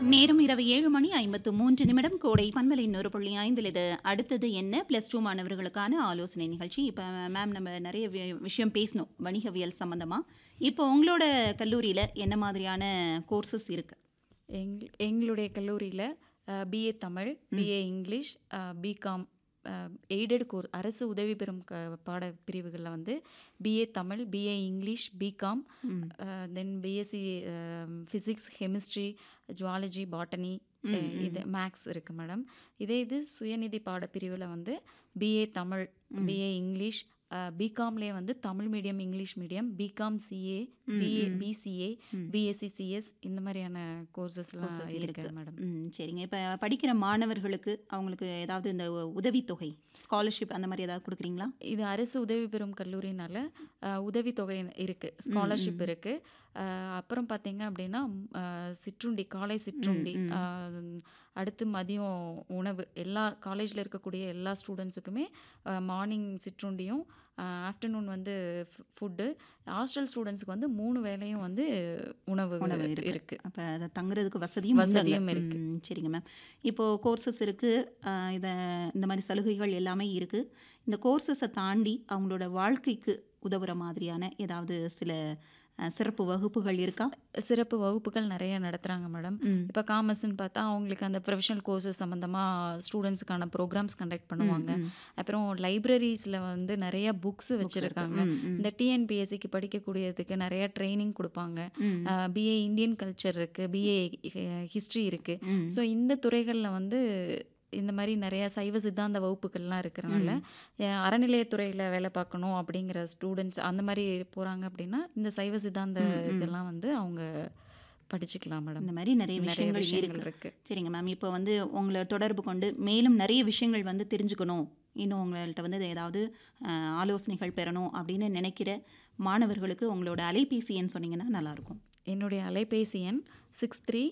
நேரம் இரவு ஏழு மணி ஐம்பத்து மூன்று நிமிடம் கோடை பண்பலை நூறு புள்ளி ஐந்தில் இது அடுத்தது என்ன ப்ளஸ் டூ மாணவர்களுக்கான ஆலோசனை நிகழ்ச்சி இப்போ மேம் நம்ம நிறைய வி- விஷயம் பேசணும் வணிகவியல் சம்மந்தமாக இப்போ உங்களோட கல்லூரியில் என்ன மாதிரியான கோர்சஸ் இருக்குது எங் எங்களுடைய கல்லூரியில் BA Tamil BA English BCom aided course அரசு உதவி பெறும் க பாட பிரிவுகளில் வந்து BA Tamil BA English BCom then BSc physics chemistry zoology botany இது மேக்ஸ் இருக்குது மேடம் இதே இது சுயநிதி பாட பிரிவில் வந்து பிஏ தமிழ் பிஏ இங்கிலீஷ் பிகாம்லேயே வந்து Tamil medium English medium BCom CA BA BCA BSc CS இந்த மாதிரியான கோர்சஸ்லாம் இருக்கு மேடம் ம் சரிங்க இப்போ படிக்கிற மாணவர்களுக்கு அவங்களுக்கு ஏதாவது இந்த உ- உதவித்தொகை ஸ்காலர்ஷிப் அந்த மாதிரி ஏதாவது கொடுக்குறீங்களா இது அரசு உதவி பெறும் கல்லூரினால அஹ், உதவித்தொகை இருக்குது ஸ்காலர்ஷிப் இருக்குது அப்புறம் பார்த்தீங்க அப்படின்னா ம், அஹ், சிற்றுண்டி காலை சிற்றுண்டி அஹ், அடுத்து மதியம் உணவு எல்லா காலேஜில் இருக்கக்கூடிய எல்லா ஸ்டூடெண்ட்ஸுக்குமே மார்னிங் சிற்றுண்டியும் ஆஃப்டர்நூன் வந்து ஃபுட்டு ஹாஸ்டல் ஸ்டூடெண்ட்ஸுக்கு வந்து மூணு வேளையும் வந்து உணவு உணவு இருக்கு இருக்கு அப்போ அதை தங்குறதுக்கு வசதியும் வசதியும் உண்டுங்க. இருக்கு. ம், சரிங்க மேம் இப்போ கோர்சஸ் இருக்கு அஹ், இத இந்த மாதிரி சலுகைகள் எல்லாமே இருக்கு இந்த கோர்சஸை தாண்டி அவங்களோட வாழ்க்கைக்கு உதவுற மாதிரியான ஏதாவது சில அஹ், சிறப்பு வகுப்புகள் இருக்கா சிறப்பு வகுப்புகள் நிறைய நடத்துகிறாங்க மேடம் ம். இப்போ காமர்ஸ்னு பார்த்தா அவங்களுக்கு அந்த ப்ரொஃபஷனல் கோர்சஸ் சம்மந்தமாக ஸ்டூடெண்ட்ஸுக்கான ப்ரோக்ராம்ஸ் கண்டக்ட் பண்ணுவாங்க அப்புறம் லைப்ரரிஸில் வந்து நிறைய புக்ஸ் வச்சுருக்காங்க ம், ம். இந்த டிஎன்பிஎஸ்சிக்கு படிக்கக்கூடியதுக்கு நிறைய ட்ரைனிங் கொடுப்பாங்க ம். பிஏ இந்தியன் கல்ச்சர் இருக்குது பிஏ ஹிஸ்ட்ரி இருக்குது ம். ஸோ இந்த துறைகளில் வந்து இந்த மாதிரி நிறைய சைவ சித்தாந்த வகுப்புகள்லாம் இருக்கிறனால அறநிலையத்துறையில் வேலை பார்க்கணும் அப்படிங்கிற ஸ்டூடெண்ட்ஸ் அந்த மாதிரி போகிறாங்க அப்படின்னா இந்த சைவ சித்தாந்த இதெல்லாம் வந்து அவங்க படிச்சுக்கலாம் மேடம் இந்த மாதிரி நிறைய நிறைய விஷயங்கள் விஷயங்கள் இருக்கு இருக்கு சரிங்க மேம் இப்போ வந்து உங்களை தொடர்பு கொண்டு மேலும் நிறைய விஷயங்கள் வந்து தெரிஞ்சுக்கணும் இன்னும் உங்கள்கிட்ட வந்து ஏதாவது அஹ், ஆலோசனைகள் பெறணும் அப்படின்னு நினைக்கிற மாணவர்களுக்கு உங்களோட அலைபேசி எண் சொன்னீங்கன்னா நல்லாயிருக்கும் என்னுடைய அலைபேசி எண் six three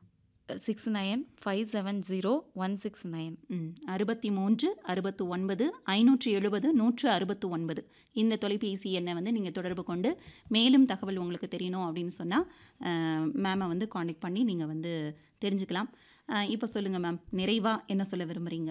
six nine five seven zero one six nine ம் அறுபத்தி மூன்று அறுபத்து ஒன்பது ஐநூற்றி எழுபது நூற்று அறுபத்து ஒன்பது இந்த தொலைபேசி எண்ணை வந்து நீங்கள் தொடர்பு கொண்டு மேலும் தகவல் உங்களுக்கு தெரியணும் அப்படின்னு சொன்னால் மேமை வந்து காண்டாக்ட் பண்ணி நீங்கள் வந்து தெரிஞ்சுக்கலாம் அஹ், இப்போ சொல்லுங்கள் மேம் நிறைவாக என்ன சொல்ல விரும்புகிறீங்க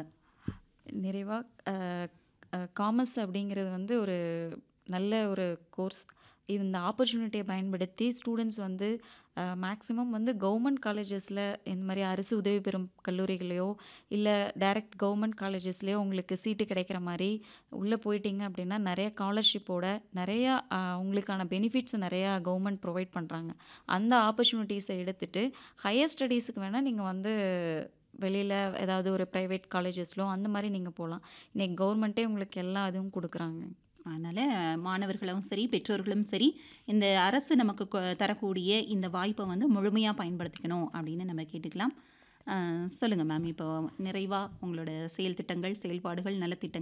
நிறைவாக காமர்ஸ் அப்படிங்கிறது வந்து ஒரு நல்ல ஒரு கோர்ஸ் இது இந்த ஆப்பர்ச்சுனிட்டியை பயன்படுத்தி ஸ்டூடெண்ட்ஸ் வந்து மேக்ஸிமம் வந்து கவர்மெண்ட் காலேஜஸில் இந்த மாதிரி அரசு உதவி பெறும் கல்லூரிகளையோ இல்லை டைரக்ட் கவர்மெண்ட் காலேஜஸ்லேயோ உங்களுக்கு சீட்டு கிடைக்கிற மாதிரி உள்ளே போயிட்டீங்க அப்படின்னா நிறைய ஸ்காலர்ஷிப்போட நிறையா அஹ், உங்களுக்கான பெனிஃபிட்ஸ் நிறையா கவர்மெண்ட் ப்ரொவைட் பண்ணுறாங்க அந்த ஆப்பர்ச்சுனிட்டிஸை எடுத்துட்டு ஹையர் ஸ்டடீஸுக்கு வேணால் நீங்கள் வந்து வெளியில் ஏதாவது ஒரு ப்ரைவேட் காலேஜஸ்லோ அந்த மாதிரி நீங்கள் போகலாம் இன்னைக்கு கவர்மெண்ட்டே உங்களுக்கு எல்லா இதுவும் கொடுக்குறாங்க அதனால் மாணவர்களும் சரி பெற்றோர்களும் சரி இந்த அரசு நமக்கு கொ- தரக்கூடிய இந்த வாய்ப்பை வந்து முழுமையாக பயன்படுத்திக்கணும் அப்படின்னு நம்ம கேட்டுக்கலாம் சொல்லுங்கள் மேம் இப்போ நிறைவாக உங்களோட செயல் திட்டங்கள் செயல்பாடுகள் நலத்திட்டங்கள்